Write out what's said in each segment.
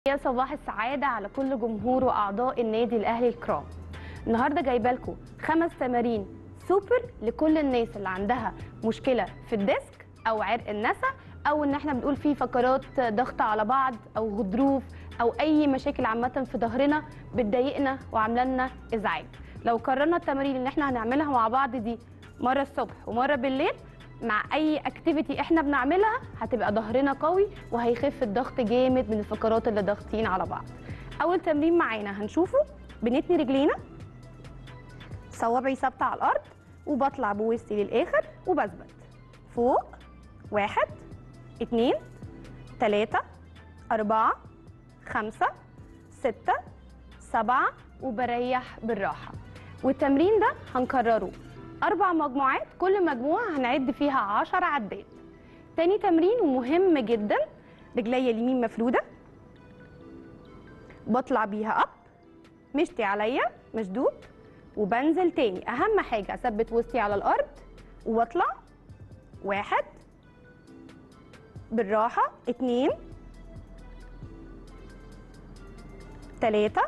يا صباح السعادة على كل جمهور وأعضاء النادي الأهلي الكرام النهاردة جايبة لكم خمس تمارين سوبر لكل الناس اللي عندها مشكلة في الديسك أو عرق النسا أو إن احنا بنقول فيه فقرات ضغط على بعض أو غضروف أو أي مشاكل عامة في ظهرنا بتضايقنا وعاملة لنا إزعاج لو قررنا التمارين اللي احنا هنعملها مع بعض دي مرة الصبح ومرة بالليل مع اي اكتيفيتي احنا بنعملها هتبقى ظهرنا قوي وهيخف الضغط جامد من الفقرات اللي ضاغطين على بعض اول تمرين معانا هنشوفه بنتني رجلينا صوابعي ثابته على الارض وبطلع بوسطي للاخر وبثبت فوق واحد اتنين تلاتة أربعة خمسة ستة سبعة وبريح بالراحة والتمرين ده هنكرره أربع مجموعات كل مجموعة هنعد فيها عشر عدات تاني تمرين ومهم جدا رجليا اليمين مفرودة بطلع بيها أب مشتي عليا مشدود وبنزل تاني أهم حاجة أثبت وسطي على الأرض وبطلع واحد بالراحة اتنين تلاتة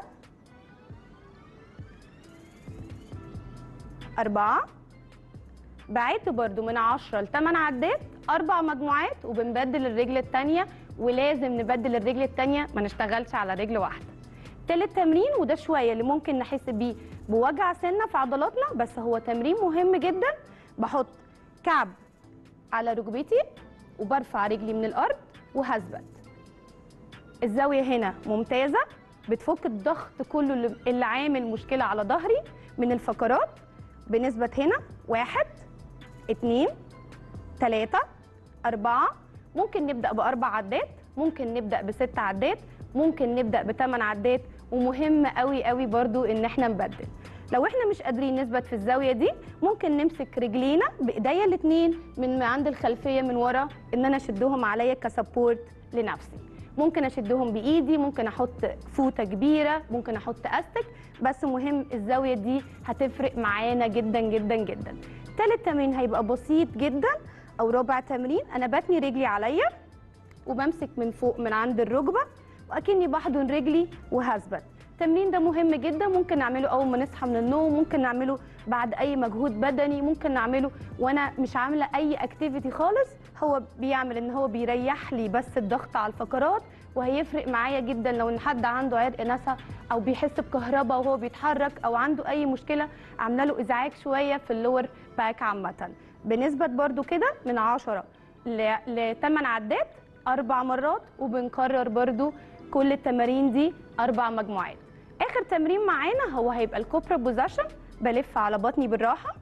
أربعة بعت برضو من 10 ل 8 عدات أربع مجموعات وبنبدل الرجل التانية ولازم نبدل الرجل التانية ما نشتغلش على رجل واحدة تالت تمرين وده شوية اللي ممكن نحس بيه بوجع سنة في عضلاتنا بس هو تمرين مهم جدا بحط كعب على ركبتي وبرفع رجلي من الأرض وهثبت الزاوية هنا ممتازة بتفك الضغط كله اللي- اللي عامل مشكلة على ظهري من الفقرات بنثبت هنا واحد اتنين تلاتة أربعة ممكن نبدأ بأربع عدات ممكن نبدأ بست عدات ممكن نبدأ بثمان عدات ومهم قوي قوي برضو إن احنا نبدل لو احنا مش قادرين نثبت في الزاوية دي ممكن نمسك رجلينا بإيديا الاتنين من عند الخلفية من ورا إن أنا أشدهم عليا كسبورت لنفسي ممكن اشدهم بايدي ممكن احط فوطه كبيره ممكن احط استك بس مهم الزاويه دي هتفرق معانا جدا جدا جدا تالت تمرين هيبقى بسيط جدا او رابع تمرين انا بتني رجلي عليا وبمسك من فوق من عند الركبه واكني بحضن رجلي وهثبت التمرين ده مهم جدا ممكن نعمله اول ما نصحى من النوم ممكن نعمله بعد اي مجهود بدني ممكن نعمله وانا مش عامله اي اكتيفيتي خالص هو بيعمل ان هو بيريح لي بس الضغط على الفقرات وهيفرق معايا جدا لو ان حد عنده عرق نسا او بيحس بكهرباء وهو بيتحرك او عنده اي مشكله عامله له ازعاج شويه في اللور باك عامه بنثبت برده كده من 10 ل 8 عدات اربع مرات وبنكرر برده كل التمارين دي اربع مجموعات اخر تمرين معانا هو هيبقى الكوبرا بوزيشن بلف على بطني بالراحه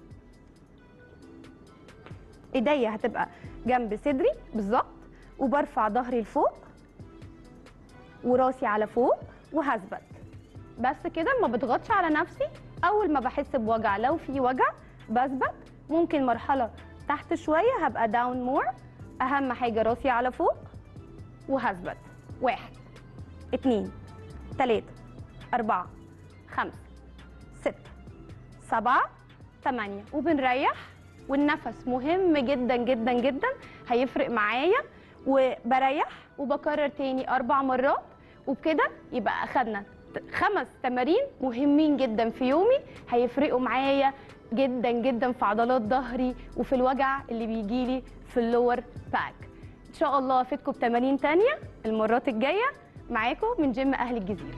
ايديا هتبقى جنب صدري بالظبط وبرفع ظهري لفوق وراسي على فوق وهثبت بس كده ما بضغطش على نفسي اول ما بحس بوجع لو في وجع بثبت ممكن مرحله تحت شويه هبقى داون مور اهم حاجه راسي على فوق وهثبت واحد اتنين تلاتة أربعة خمسة ستة سبعة تمانية وبنريح والنفس مهم جدا جدا جدا هيفرق معايا وبريح وبكرر تاني أربع مرات وبكده يبقى أخدنا ت- خمس تمارين مهمين جدا في يومي هيفرقوا معايا جدا جدا في عضلات ظهري وفي الوجع اللي بيجيلي في اللور باك ان شاء الله افيدكم بتمارين تانية المرات الجايه معاكم من جيم اهل الجزيره